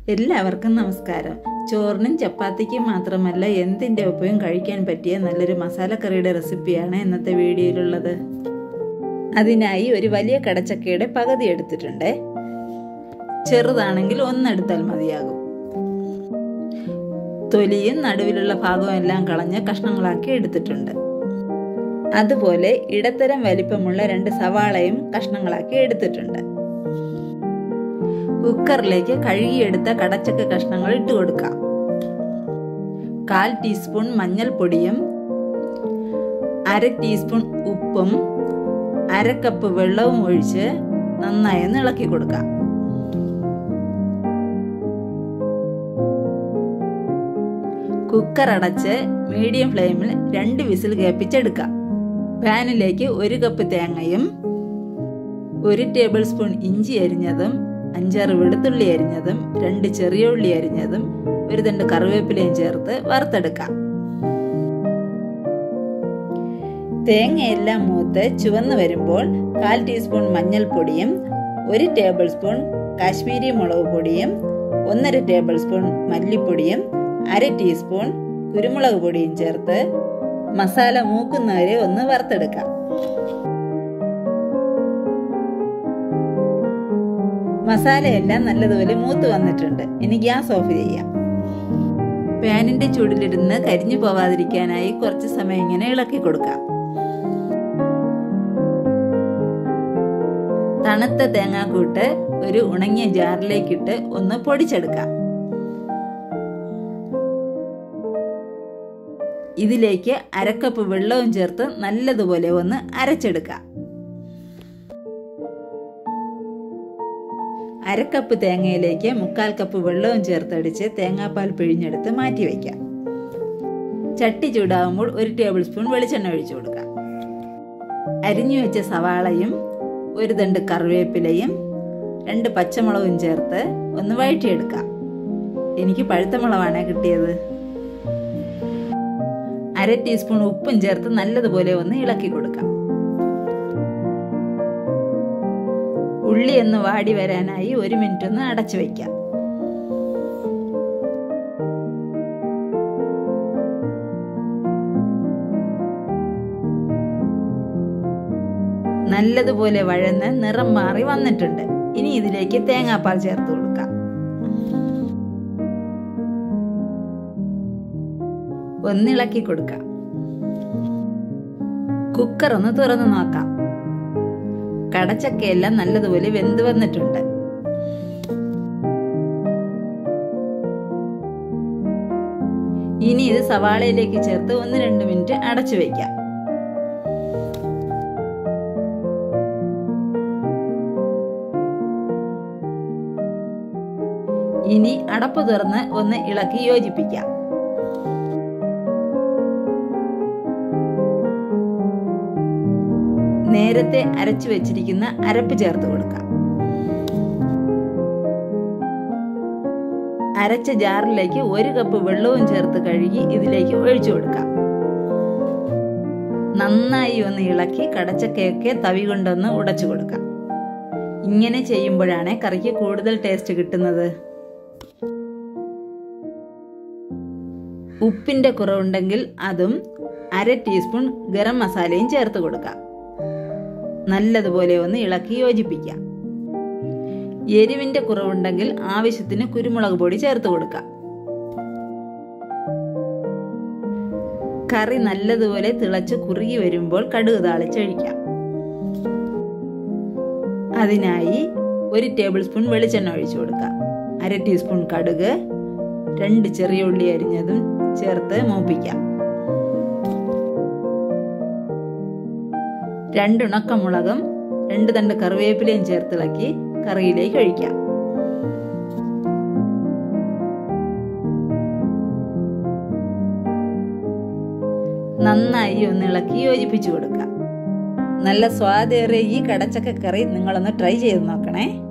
എല്ലാവർക്കും നമസ്കാരം ചോറിനും ചപ്പാത്തിക്കും മാത്രമല്ല എന്തിൻ്റെ ഒപ്പവും കഴിക്കാൻ പറ്റിയ നല്ലൊരു മസാലക്കറിയുടെ റെസിപ്പിയാണ് ഇന്നത്തെ വീഡിയോയിലുള്ളത് അതിനായി ഒരു വലിയ കടച്ചക്കയുടെ പകുതി എടുത്തിട്ടുണ്ട് ചെറുതാണെങ്കിൽ ഒന്നെടുത്താൽ മതിയാകും തൊലിയും നടുവിലുള്ള ഭാഗവും എല്ലാം കളഞ്ഞ് കഷ്ണങ്ങളാക്കി എടുത്തിട്ടുണ്ട് അതുപോലെ ഇടത്തരം വലിപ്പമുള്ള രണ്ട് സവാളയും കഷ്ണങ്ങളാക്കി എടുത്തിട്ടുണ്ട് കുക്കറിലേക്ക് കഴുകിയെടുത്ത കടച്ചക്ക കഷ്ണങ്ങൾ ഇട്ട് കൊടുക്കാം കാൽ ടീസ്പൂൺ മഞ്ഞൾപ്പൊടിയും അര ടീസ്പൂൺ ഉപ്പും അര കപ്പ് വെള്ളവും ഒഴിച്ച് നന്നായി ഒന്ന് ഇളക്കി കൊടുക്കാം കുക്കർ അടച്ച് മീഡിയം ഫ്ലെയിമിൽ രണ്ട് വിസിൽ കേൾപ്പിച്ചെടുക്കാം പാനിലേക്ക് ഒരു കപ്പ് തേങ്ങയും ഒരു ടേബിൾ സ്പൂൺ ഇഞ്ചി അരിഞ്ഞതും അഞ്ചാറ് വെളുത്തുള്ളി അരിഞ്ഞതും രണ്ട് ചെറിയ ഉള്ളി അരിഞ്ഞതും ഒരു തണ്ട് കറിവേപ്പിലയും ചേർത്ത് വറുത്തെടുക്കാം തേങ്ങയെല്ലാം മൂത്ത് ചുവന്ന് വരുമ്പോൾ കാൽ ടീസ്പൂൺ മഞ്ഞൾപ്പൊടിയും ഒരു ടേബിൾ സ്പൂൺ കാശ്മീരി മുളക് പൊടിയും ഒന്നര ടേബിൾ സ്പൂൺ മല്ലിപ്പൊടിയും അര ടീസ്പൂൺ കുരുമുളക് പൊടിയും ചേർത്ത് മസാല മൂക്കുന്നവരെ ഒന്ന് വറുത്തെടുക്കാം മസാലയെല്ലാം നല്ലതുപോലെ മൂത്ത് വന്നിട്ടുണ്ട് ഇനി ഗ്യാസ് ഓഫ് ചെയ്യാം പാനിന്റെ ചൂടിലിരുന്ന് കരിഞ്ഞു പോവാതിരിക്കാനായി കുറച്ച് സമയം ഇങ്ങനെ ഇളക്കി കൊടുക്കാം തണുത്ത തേങ്ങാക്കൂട്ട് ഒരു ഉണങ്ങിയ ജാറിലേക്കിട്ട് ഒന്ന് പൊടിച്ചെടുക്കാം ഇതിലേക്ക് അരക്കപ്പ് വെള്ളവും ചേർത്ത് നല്ലതുപോലെ ഒന്ന് അരച്ചെടുക്കാം അരക്കപ്പ് തേങ്ങയിലേക്ക് മുക്കാൽ കപ്പ് വെള്ളവും ചേർത്തടിച്ച് തേങ്ങാപ്പാൽ പിഴിഞ്ഞെടുത്ത് മാറ്റി വയ്ക്കാം ചട്ടി ചൂടാകുമ്പോൾ ഒരു ടേബിൾ സ്പൂൺ വെളിച്ചെണ്ണ ഒഴിച്ചു കൊടുക്കാം അരിഞ്ഞു വെച്ച സവാളയും ഒരു തണ്ട് കറിവേപ്പിലയും രണ്ട് പച്ചമുളകും ചേർത്ത് ഒന്ന് വഴറ്റിയെടുക്കാം എനിക്ക് പഴുത്ത മുളകാണ് കിട്ടിയത് അര ടീസ്പൂൺ ഉപ്പും ചേർത്ത് നല്ലതുപോലെ ഒന്ന് ഇളക്കി കൊടുക്കാം ഉള്ളി ഒന്ന് വാടി വരാനായി ഒരു മിനിറ്റ് ഒന്ന് അടച്ചു വയ്ക്കാം നല്ലതുപോലെ വഴന്ന് നിറം മാറി വന്നിട്ടുണ്ട് ഇനി ഇതിലേക്ക് തേങ്ങാപ്പാൽ ചേർത്ത് കൊടുക്കാം ഒന്നിളക്കി കൊടുക്കാം കുക്കർ ഒന്ന് തുറന്നു നോക്കാം കടച്ചക്കയെല്ലാം നല്ലതുപോലെ വെന്ത് വന്നിട്ടുണ്ട് ഇനി ഇത് സവാളയിലേക്ക് ചേർത്ത് ഒന്ന് രണ്ട് മിനിറ്റ് അടച്ചു വയ്ക്കാം ഇനി അടപ്പ് തുറന്ന് ഒന്ന് ഇളക്കി യോജിപ്പിക്കാം നേരത്തെ അരച്ചു വെച്ചിരിക്കുന്ന അരപ്പ് ചേർത്ത് കൊടുക്കാം അരച്ച ജാറിലേക്ക് ഒരു കപ്പ് വെള്ളവും ചേർത്ത് കഴുകി ഇതിലേക്ക് ഒഴിച്ചു കൊടുക്കാം നന്നായി ഒന്ന് ഇളക്കി കടച്ചക്കയൊക്കെ തവി കൊണ്ടൊന്ന് ഉടച്ചു കൊടുക്കാം ഇങ്ങനെ ചെയ്യുമ്പോഴാണ് കറിക്ക് കൂടുതൽ ടേസ്റ്റ് കിട്ടുന്നത് ഉപ്പിന്റെ കുറവുണ്ടെങ്കിൽ അതും അര ടീസ്പൂൺ ഗരം മസാലയും ചേർത്ത് കൊടുക്കാം നല്ലതുപോലെ ഒന്ന് ഇളക്കി യോജിപ്പിക്കാം എരിവിന്റെ കുറവുണ്ടെങ്കിൽ ആവശ്യത്തിന് കുരുമുളക് പൊടി ചേർത്ത് കൊടുക്കാം കറി നല്ലതുപോലെ തിളച്ച് കുറുകി വരുമ്പോൾ കടുക് താളിച്ചൊഴിക്കാം അതിനായി ഒരു ടേബിൾ സ്പൂൺ വെളിച്ചെണ്ണ ഒഴിച്ചു കൊടുക്കാം അര ടീസ്പൂൺ കടുക് രണ്ട് ചെറിയ ഉള്ളി അരിഞ്ഞതും ചേർത്ത് മൂപ്പിക്കാം രണ്ട് ഉണക്കമുളകും രണ്ട് തണ്ട് കറിവേപ്പിലയും ചേർത്തിളക്കി കറിയിലേക്ക് ഒഴിക്കാം നന്നായി ഒന്ന് ഇളക്കി യോജിപ്പിച്ചു കൊടുക്കാം നല്ല സ്വാദേറിയ ഈ കടച്ചക്ക കറി നിങ്ങളൊന്ന് ട്രൈ ചെയ്ത് നോക്കണേ